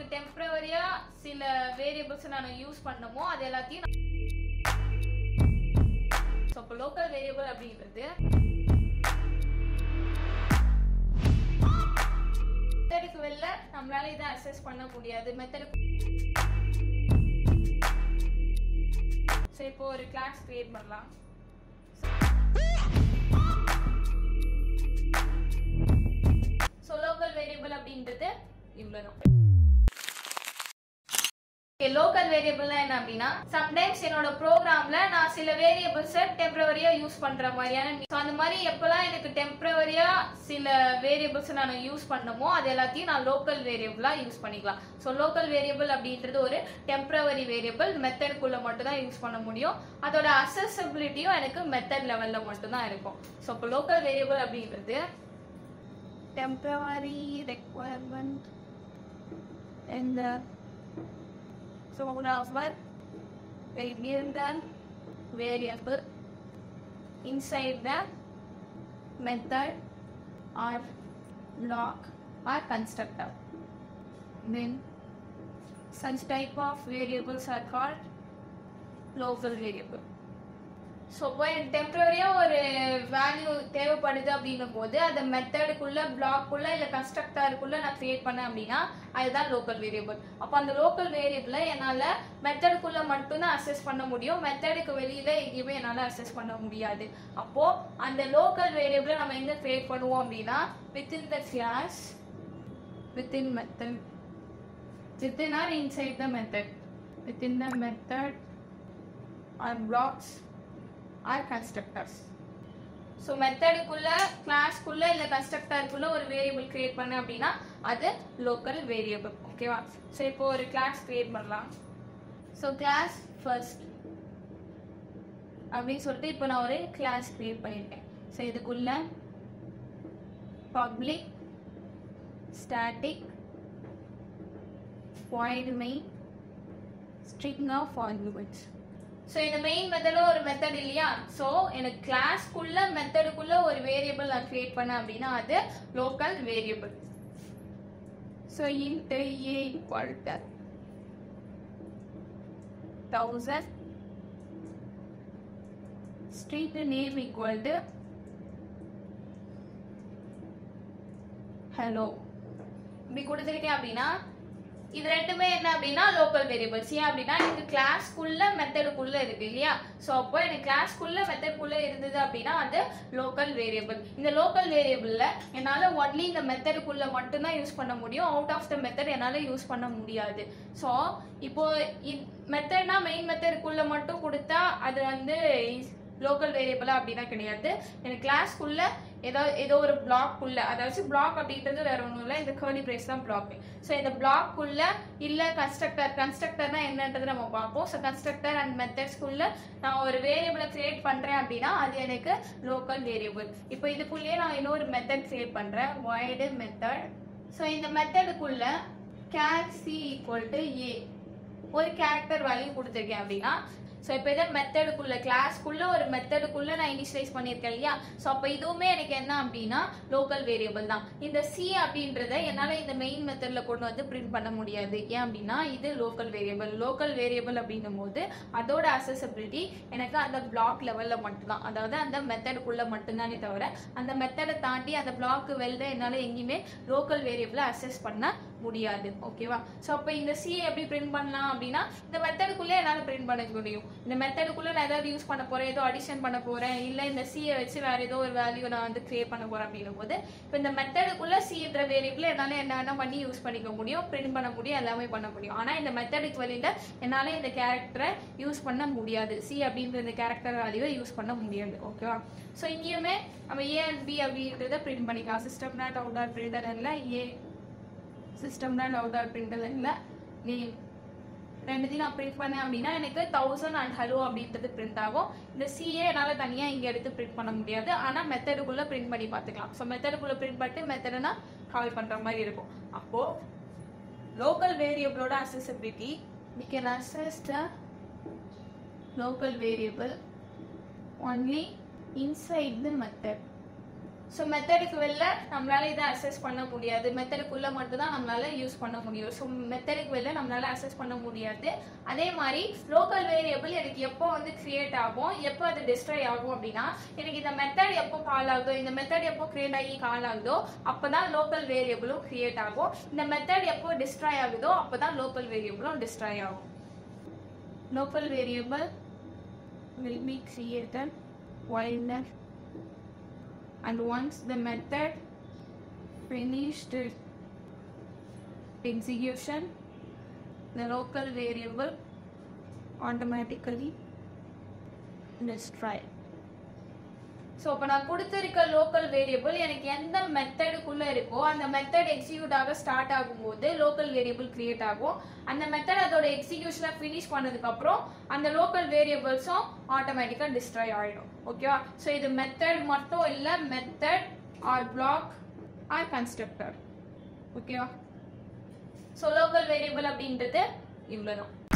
டெம்பரவரியா சில வேரியபிள்ஸ் நான் யூஸ் பண்ணமோ அது எல்லாத்தையும் ஸோ இப்போ லோக்கல் வேரியபிள் அப்படின்றது மெத்தடுக்கு வெளில நம்மளால இதை அசஸ் பண்ண முடியாது மெத்தடுக்கு ஸோ இப்போ ஒரு கிளாஸ் கிரியேட் பண்ணலாம் ஸோ லோக்கல் வேரியபிள் அப்படின்றது இவ்வளோதான் லோக்கல் வேரியபிள்னா என்ன அப்படின்னா சம்டைம்ஸ் என்னோட ப்ரோக்ராம்ல நான் சில வேரியபிள்ஸை டெம்பரவரியா யூஸ் பண்ற மாதிரியான so அந்த மாதிரி எப்பெல்லாம் எனக்கு டெம்பரவரியா சில வேரியபிள்ஸ் நான் யூஸ் பண்ணமோ அது எல்லாத்தையும் நான் லோக்கல் வேரியபிளா யூஸ் பண்ணிக்கலாம் ஸோ லோக்கல் வேரியபிள் அப்படின்றது ஒரு டெம்பரவரி வேரியபிள் மெத்தடுக்குள்ள மட்டும் தான் யூஸ் பண்ண முடியும் அதோட அசசபிலிட்டியும் எனக்கு மெத்தட் லெவல்ல மட்டும் தான் இருக்கும் ஸோ இப்போ லோக்கல் வேரியபிள் அப்படின்றது temporary requirement in the so of variable variable inside the method or block or constructor then such type of variables are called local variable so இப்போ எனக்கு டெம்பரரியாக ஒரு வேல்யூ தேவைப்படுது அப்படின்னும் போது அந்த மெத்தடுக்குள்ள பிளாக்குள்ள இல்லை கன்ஸ்ட்ரக்டருக்குள்ள நான் கிரியேட் பண்ணேன் அப்படின்னா அதுதான் லோக்கல் வேரியபிள் அப்போ அந்த லோக்கல் வேரியபிளை என்னால் மெத்தடுக்குள்ள மட்டும்தான் அசஸ் பண்ண முடியும் மெத்தடுக்கு வெளியில எங்கேயுமே என்னால் அசஸ் பண்ண முடியாது அப்போ அந்த லோக்கல் வேரியபிளை நம்ம எங்க கிரியேட் பண்ணுவோம் அப்படின்னா within the class within method within or inside the method within the method or blocks or constructors so மெத்தடுக்குள்ள கிளாஸ்க்குள்ள இல்லை கன்ஸ்ட்ரக்டருக்குள்ள ஒரு வேரியபிள் கிரியேட் பண்ண அப்படின்னா அது லோக்கல் வேரியபிள் ஓகேவா ஸோ இப்போ ஒரு கிளாஸ் கிரியேட் பண்ணலாம் ஸோ கிளாஸ் ஃபர்ஸ்ட் அப்படின்னு சொல்லிட்டு இப்போ நான் ஒரு கிளாஸ் கிரியேட் பண்ணியிருக்கேன் ஸோ இதுக்குள்ள public static void main string of arguments so இந்த மெயின் மெத்தடும் ஒரு மெத்தட் இல்லையா ஸோ எனக்கு கிளாஸ்க்குள்ள மெத்தடுக்குள்ள ஒரு வேரியபிள் நான் கிரியேட் பண்ணேன் அப்படின்னா அது local variable so int a equal to thousand string name equal to hello இப்படி கொடுத்துக்கிட்டேன் அப்படின்னா இது ரெண்டுமே என்ன அப்படின்னா லோக்கல் வேரியபிள்ஸ் ஏன் அப்படின்னா எனக்கு கிளாஸ்க்குள்ள மெத்தடுக்குள்ள இருக்கு இல்லையா ஸோ அப்போ எனக்கு கிளாஸ்க்குள்ள மெத்தடுக்குள்ள இருந்தது அப்படின்னா அது லோக்கல் வேரியபிள் இந்த லோக்கல் வேரியபிள்ல என்னால் ஒன்லி இந்த மெத்தடுக்குள்ள மட்டும்தான் யூஸ் பண்ண முடியும் அவுட் ஆஃப் த மெத்தட் என்னால் யூஸ் பண்ண முடியாது ஸோ இப்போ மெத்தட்னா மெயின் மெத்தடுக்குள்ள மட்டும் கொடுத்தா அது வந்து லோக்கல் வேரியபிளா அப்படின்னா கிடையாது எனக்கு கிளாஸ்க்குள்ள ஏதோ ஏதோ ஒரு பிளாக்குள்ள அதாவது பிளாக் அப்படின்றது வேற ஒன்றும் இல்லை இந்த கேர்லி பிரேஸ் தான் பிளாக் ஸோ இந்த பிளாக்குள்ள இல்லை கன்ஸ்ட்ரக்டர் கன்ஸ்ட்ரக்டர்னா என்னன்றது நம்ம பார்ப்போம் ஸோ கன்ஸ்ட்ரக்டர் அண்ட் மெத்தட்ஸ்குள்ள நான் ஒரு வேரியபிளை கிரியேட் பண்ணுறேன் அப்படின்னா அது எனக்கு லோக்கல் வேரியபிள் இப்போ இதுக்குள்ளேயே நான் இன்னொரு மெத்தட் கிரியேட் பண்ணுறேன் வைடு மெத்தட் ஸோ இந்த மெத்தடுக்குள்ள char c equal to a ஒரு கேரக்டர் வேல்யூ கொடுத்துருக்கேன் அப்படின்னா ஸோ இப்போ இதை மெத்தடுக்குள்ள கிளாஸ்க்குள்ள ஒரு மெத்தடுக்குள்ள நான் இனிஷியலைஸ் பண்ணியிருக்கேன் இல்லையா ஸோ அப்போ இதுவுமே எனக்கு என்ன அப்படின்னா லோக்கல் வேரியபிள் தான் இந்த சி அப்படின்றத என்னால் இந்த மெயின் மெத்தடில் கொண்டு வந்து பிரிண்ட் பண்ண முடியாது ஏன் அப்படின்னா இது லோக்கல் வேரியபிள் லோக்கல் வேரியபிள் அப்படின்னும் போது அதோட அசசபிலிட்டி எனக்கு அந்த பிளாக் லெவலில் மட்டும்தான் அதாவது அந்த மெத்தடுக்குள்ள மட்டும்தானே தவிர அந்த மெத்தடை தாண்டி அந்த பிளாக் வெளில என்னால் எங்கேயுமே லோக்கல் வேரியபிளை அசஸ் பண்ண முடியாது ஓகேவா ஸோ அப்போ இந்த சி எப்படி பிரிண்ட் பண்ணலாம் அப்படின்னா இந்த மெத்தடுக்குள்ளே என்னால் பிரிண்ட் பண்ண முடியும் இந்த மெத்தடுக்குள்ளே நான் ஏதாவது யூஸ் பண்ண போகிறேன் ஏதோ அடிஷன் பண்ண போகிறேன் இல்லை இந்த சியை வச்சு வேற ஏதோ ஒரு வேல்யூ நான் வந்து கிரியேட் பண்ண போகிறேன் அப்படின்னும் போது இப்போ இந்த மெத்தடுக்குள்ளே சின்ற வேரியபிள் என்னால் என்ன பண்ணி யூஸ் பண்ணிக்க முடியும் பிரிண்ட் பண்ண முடியும் எல்லாமே பண்ண முடியும் ஆனால் இந்த மெத்தடுக்கு வெளியில் என்னால் இந்த கேரக்டரை யூஸ் பண்ண முடியாது சி அப்படின்ற இந்த கேரக்டர் வேல்யூவை யூஸ் பண்ண முடியாது ஓகேவா ஸோ இங்கேயுமே நம்ம ஏ அண்ட் பி அப்படின்றத பிரிண்ட் பண்ணிக்கலாம் system dot out or println a சிஸ்டம்னா லவுட் அவுட் பிரிண்டர் இல்லை நேம் ரெண்டுத்தையும் நான் பிரிண்ட் பண்ணேன் அப்படின்னா எனக்கு தௌசண்ட் அண்ட் ஹலோ அப்படின்றது பிரிண்ட் ஆகும் இந்த சிஏ என்னால் தனியாக இங்கே எடுத்து பிரிண்ட் பண்ண முடியாது ஆனால் மெத்தடுக்குள்ளே பிரிண்ட் பண்ணி பார்த்துக்கலாம் ஸோ மெத்தடுக்குள்ளே பிரிண்ட் பண்ணிட்டு மெத்தடுனா கால் பண்ணுற மாதிரி இருக்கும் அப்போது லோக்கல் வேரியபிளோட accessibility we can access the local variable only inside the method so மெத்தடுக்கு வெளில நம்மளால இதை அசஸ் பண்ண முடியாது மெத்தடுக்குள்ள மட்டும் தான் நம்மளால யூஸ் பண்ண முடியும் ஸோ மெத்தடுக்கு வெளில நம்மளால அசஸ் பண்ண முடியாது அதே மாதிரி லோக்கல் வேரியபிள் எனக்கு எப்போ வந்து கிரியேட் ஆகும் எப்போ அது டிஸ்ட்ராய் ஆகும் அப்படின்னா எனக்கு இந்த மெத்தட் எப்போ கால் ஆகுதோ இந்த மெத்தட் எப்போ கிரியேட் ஆகி கால் ஆகுதோ அப்பதான் லோக்கல் வேரியபிளும் கிரியேட் ஆகும் இந்த மெத்தட் எப்போ டிஸ்ட்ராய் ஆகுதோ அப்பதான் லோக்கல் வேரியபிளும் டிஸ்ட்ராய் ஆகும் local variable will be created while the and once the method finished its execution the local variable automatically destroyed so இப்போ நான் கொடுத்துருக்க லோக்கல் வேரியபிள் எனக்கு எந்த மெத்தடுக்குள்ளே இருக்கோ அந்த மெத்தட் எக்ஸிக்யூட் ஆக ஸ்டார்ட் ஆகும்போது லோக்கல் வேரியபிள் கிரியேட் ஆகும் அந்த மெத்தட் அதோட எக்ஸிக்யூஷனை ஃபினிஷ் பண்ணதுக்கப்புறம் அந்த லோக்கல் வேரியபிள்ஸும் ஆட்டோமேட்டிக்காக டிஸ்ட்ராய் ஆகிடும் ஓகேவா ஸோ இது மெத்தட் மட்டும் இல்லை method or block or constructor ஓகேவா ஸோ லோக்கல் வேரியபிள் அப்படின்றது இவ்வளோதான்